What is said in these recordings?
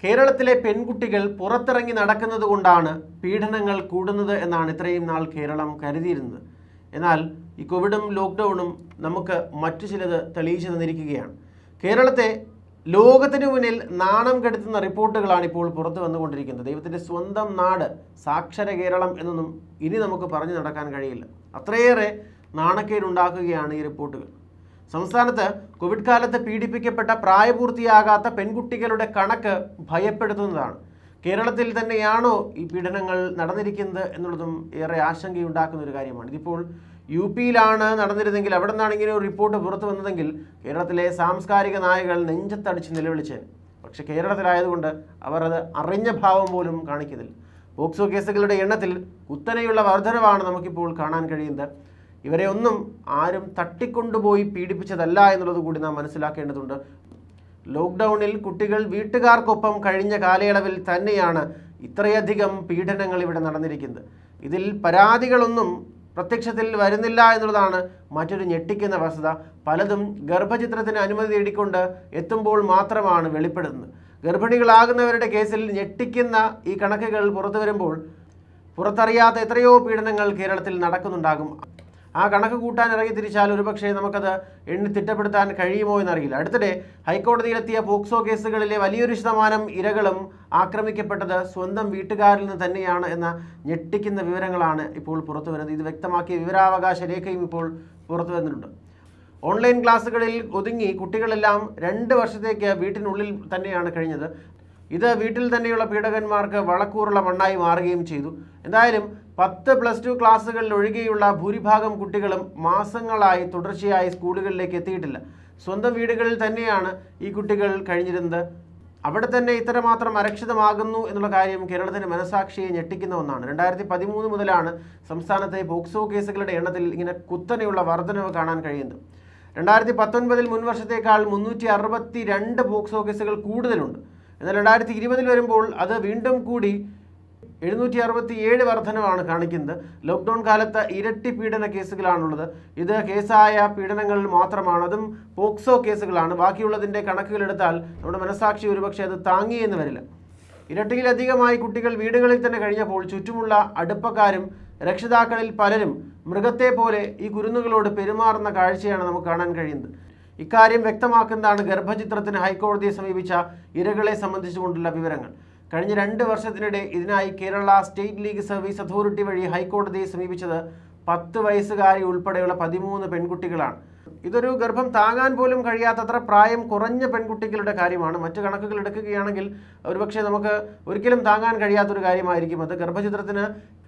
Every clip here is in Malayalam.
കേരളത്തിലെ പെൺകുട്ടികൾ പുറത്തിറങ്ങി നടക്കുന്നത് കൊണ്ടാണ് പീഡനങ്ങൾ കൂടുന്നത് എന്നാണ് ഇത്രയും നാൾ കേരളം കരുതിയിരുന്നത് എന്നാൽ ഈ കോവിഡും ലോക്ക്ഡൗണും നമുക്ക് മറ്റു ചിലത് തെളിയിച്ചു തന്നിരിക്കുകയാണ് കേരളത്തെ ലോകത്തിന് മുന്നിൽ നാണം കെടുത്തുന്ന റിപ്പോർട്ടുകളാണ് ഇപ്പോൾ പുറത്തു വന്നുകൊണ്ടിരിക്കുന്നത് ദൈവത്തിൻ്റെ സ്വന്തം നാട് സാക്ഷര കേരളം എന്നൊന്നും ഇനി നമുക്ക് പറഞ്ഞു നടക്കാൻ കഴിയില്ല അത്രയേറെ നാണക്കേടുണ്ടാക്കുകയാണ് ഈ റിപ്പോർട്ടുകൾ സംസ്ഥാനത്ത് കോവിഡ് കാലത്ത് പീഡിപ്പിക്കപ്പെട്ട പ്രായപൂർത്തിയാകാത്ത പെൺകുട്ടികളുടെ കണക്ക് ഭയപ്പെടുത്തുന്നതാണ് കേരളത്തിൽ തന്നെയാണോ ഈ പീഡനങ്ങൾ നടന്നിരിക്കുന്നത് എന്നുള്ളതും ഏറെ ആശങ്കയുണ്ടാക്കുന്ന ഒരു കാര്യമാണ് ഇതിപ്പോൾ യു പിയിലാണ് നടന്നിരുന്നെങ്കിൽ അവിടെ നിന്നാണ് ഇങ്ങനെ ഒരു റിപ്പോർട്ട് പുറത്തു വന്നതെങ്കിൽ കേരളത്തിലെ സാംസ്കാരിക നായകൾ നെഞ്ചത്തടിച്ച് നിലവിളിച്ചേൻ പക്ഷേ കേരളത്തിലായതുകൊണ്ട് അവർ അത് അറിഞ്ഞ ഭാവം പോലും കാണിക്കുന്നില്ല പോക്സോ കേസുകളുടെ എണ്ണത്തിൽ കുത്തനെയുള്ള വർധനവാണ് നമുക്കിപ്പോൾ കാണാൻ കഴിയുന്നത് ഇവരെ ഒന്നും ആരും തട്ടിക്കൊണ്ടുപോയി പീഡിപ്പിച്ചതല്ല എന്നുള്ളത് കൂടി നാം മനസ്സിലാക്കേണ്ടതുണ്ട് ലോക്ക്ഡൗണിൽ കുട്ടികൾ വീട്ടുകാർക്കൊപ്പം കഴിഞ്ഞ കാലയളവിൽ തന്നെയാണ് ഇത്രയധികം പീഡനങ്ങൾ ഇവിടെ നടന്നിരിക്കുന്നത് ഇതിൽ പരാതികളൊന്നും പ്രത്യക്ഷത്തിൽ വരുന്നില്ല എന്നുള്ളതാണ് മറ്റൊരു ഞെട്ടിക്കുന്ന വസ്തുത പലതും ഗർഭചിത്രത്തിന് അനുമതി നേടിക്കൊണ്ട് എത്തുമ്പോൾ മാത്രമാണ് വെളിപ്പെടുന്നത് ഗർഭിണികളാകുന്നവരുടെ കേസിൽ ഞെട്ടിക്കുന്ന ഈ കണക്കുകൾ പുറത്തു വരുമ്പോൾ പുറത്തറിയാത്ത എത്രയോ പീഡനങ്ങൾ കേരളത്തിൽ നടക്കുന്നുണ്ടാകും ആ കണക്ക് കൂട്ടാൻ ഇറങ്ങി തിരിച്ചാൽ ഒരുപക്ഷെ നമുക്കത് എണ്ണി തിട്ടപ്പെടുത്താൻ കഴിയുമോ എന്നറിയില്ല അടുത്തിടെ ഹൈക്കോടതിയിലെത്തിയ പോക്സോ കേസുകളിലെ വലിയൊരു ശതമാനം ഇരകളും ആക്രമിക്കപ്പെട്ടത് സ്വന്തം വീട്ടുകാരിൽ നിന്ന് തന്നെയാണ് എന്ന ഞെട്ടിക്കുന്ന വിവരങ്ങളാണ് ഇപ്പോൾ പുറത്തു വരുന്നത് ഇത് വ്യക്തമാക്കിയ വിവരാവകാശ രേഖയും ഇപ്പോൾ പുറത്തു വരുന്നുണ്ട് ഓൺലൈൻ ക്ലാസ്സുകളിൽ ഒതുങ്ങി കുട്ടികളെല്ലാം രണ്ട് വർഷത്തേക്ക് വീട്ടിനുള്ളിൽ തന്നെയാണ് കഴിഞ്ഞത് ഇത് വീട്ടിൽ തന്നെയുള്ള പീഡകന്മാർക്ക് വളക്കൂറുള്ള മണ്ണായി മാറുകയും ചെയ്തു എന്തായാലും പത്ത് പ്ലസ് ടു ക്ലാസ്സുകളിൽ ഒഴികെയുള്ള ഭൂരിഭാഗം കുട്ടികളും മാസങ്ങളായി തുടർച്ചയായി സ്കൂളുകളിലേക്ക് എത്തിയിട്ടില്ല സ്വന്തം വീടുകളിൽ തന്നെയാണ് ഈ കുട്ടികൾ കഴിഞ്ഞിരുന്നത് അവിടെ തന്നെ ഇത്രമാത്രം അരക്ഷിതമാകുന്നു എന്നുള്ള കാര്യം കേരളത്തിന്റെ മനസാക്ഷിയെ ഞെട്ടിക്കുന്ന ഒന്നാണ് രണ്ടായിരത്തി പതിമൂന്ന് മുതലാണ് സംസ്ഥാനത്തെ പോക്സോ കേസുകളുടെ എണ്ണത്തിൽ ഇങ്ങനെ കുത്തനെയുള്ള വർധനവ് കാണാൻ കഴിയുന്നത് രണ്ടായിരത്തി പത്തൊൻപതിൽ മുൻ വർഷത്തേക്കാൾ മുന്നൂറ്റി അറുപത്തി രണ്ട് പോക്സോ കേസുകൾ കൂടുതലുണ്ട് എന്നാൽ രണ്ടായിരത്തി ഇരുപതിൽ വരുമ്പോൾ അത് വീണ്ടും കൂടി എഴുന്നൂറ്റി അറുപത്തി ഏഴ് വർധനവാണ് കാണിക്കുന്നത് ലോക്ക്ഡൗൺ കാലത്ത് ഇരട്ടി പീഡന കേസുകളാണുള്ളത് ഇത് കേസായ പീഡനങ്ങൾ മാത്രമാണ് അതും പോക്സോ കേസുകളാണ് ബാക്കിയുള്ളതിൻ്റെ കണക്കുകളെടുത്താൽ നമ്മുടെ മനസാക്ഷി ഒരുപക്ഷെ അത് താങ്ങിയെന്ന് വരില്ല ഇരട്ടിയിലധികമായി കുട്ടികൾ വീടുകളിൽ തന്നെ കഴിഞ്ഞപ്പോൾ ചുറ്റുമുള്ള അടുപ്പക്കാരും രക്ഷിതാക്കളിൽ പലരും മൃഗത്തെ പോലെ ഈ കുരുന്നുകളോട് പെരുമാറുന്ന കാഴ്ചയാണ് നമുക്ക് കാണാൻ കഴിയുന്നത് ഇക്കാര്യം വ്യക്തമാക്കുന്നതാണ് ഗർഭചിത്രത്തിന് ഹൈക്കോടതിയെ സമീപിച്ച ഇരകളെ സംബന്ധിച്ചുകൊണ്ടുള്ള വിവരങ്ങൾ കഴിഞ്ഞ രണ്ട് വർഷത്തിനിടെ ഇതിനായി Kerala state legal service authority വഴി ഹൈക്കോടതിയെ സമീപിച്ചത് പത്ത് വയസ്സുകാരി ഉൾപ്പെടെയുള്ള പതിമൂന്ന് പെൺകുട്ടികളാണ് ഇതൊരു ഗർഭം താങ്ങാൻ പോലും കഴിയാത്തത്ര പ്രായം കുറഞ്ഞ പെൺകുട്ടികളുടെ കാര്യമാണ് മറ്റു കണക്കുകൾ എടുക്കുകയാണെങ്കിൽ ഒരുപക്ഷെ നമുക്ക് ഒരിക്കലും താങ്ങാൻ കഴിയാത്തൊരു കാര്യമായിരിക്കും അത് ഗർഭചിത്രത്തിന്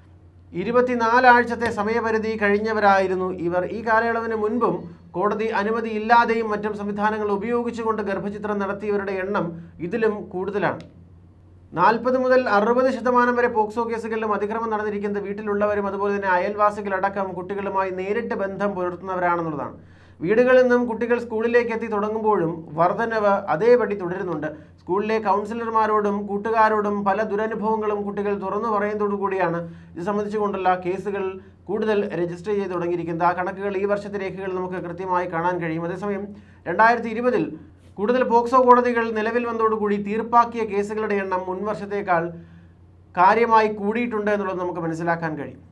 ഇരുപത്തിനാലാഴ്ചത്തെ സമയപരിധി കഴിഞ്ഞവരായിരുന്നു ഇവർ ഈ കാലയളവിന് മുൻപും കോടതി അനുമതി ഇല്ലാതെയും മറ്റും സംവിധാനങ്ങൾ ഉപയോഗിച്ചുകൊണ്ട് ഗർഭചിത്രം നടത്തിയവരുടെ എണ്ണം ഇതിലും കൂടുതലാണ് നാൽപ്പത് മുതൽ അറുപത് ശതമാനം വരെ പോക്സോ കേസുകളിലും അതിക്രമം നടന്നിരിക്കുന്നത് വീട്ടിലുള്ളവരും അതുപോലെ തന്നെ അയൽവാസികളടക്കം കുട്ടികളുമായി നേരിട്ട് ബന്ധം പുലർത്തുന്നവരാണെന്നുള്ളതാണ് വീടുകളിൽ നിന്നും കുട്ടികൾ സ്കൂളിലേക്ക് എത്തി തുടങ്ങുമ്പോഴും വർധനവ് അതേപടി തുടരുന്നുണ്ട് സ്കൂളിലെ കൗൺസിലർമാരോടും കൂട്ടുകാരോടും പല ദുരനുഭവങ്ങളും കുട്ടികൾ തുറന്നു പറയുന്നതോടു കൂടിയാണ് ഇത് സംബന്ധിച്ചുകൊണ്ടുള്ള കേസുകൾ കൂടുതൽ രജിസ്റ്റർ ചെയ്ത് തുടങ്ങിയിരിക്കുന്നത് ആ കണക്കുകൾ ഈ വർഷത്തെ രേഖകൾ നമുക്ക് കൃത്യമായി കാണാൻ കഴിയും അതേസമയം രണ്ടായിരത്തി ഇരുപതിൽ കൂടുതൽ പോക്സോ കോടതികൾ നിലവിൽ വന്നതോടുകൂടി തീർപ്പാക്കിയ കേസുകളുടെ എണ്ണം മുൻ വർഷത്തേക്കാൾ കാര്യമായി കൂടിയിട്ടുണ്ട് എന്നുള്ളത് നമുക്ക് മനസ്സിലാക്കാൻ കഴിയും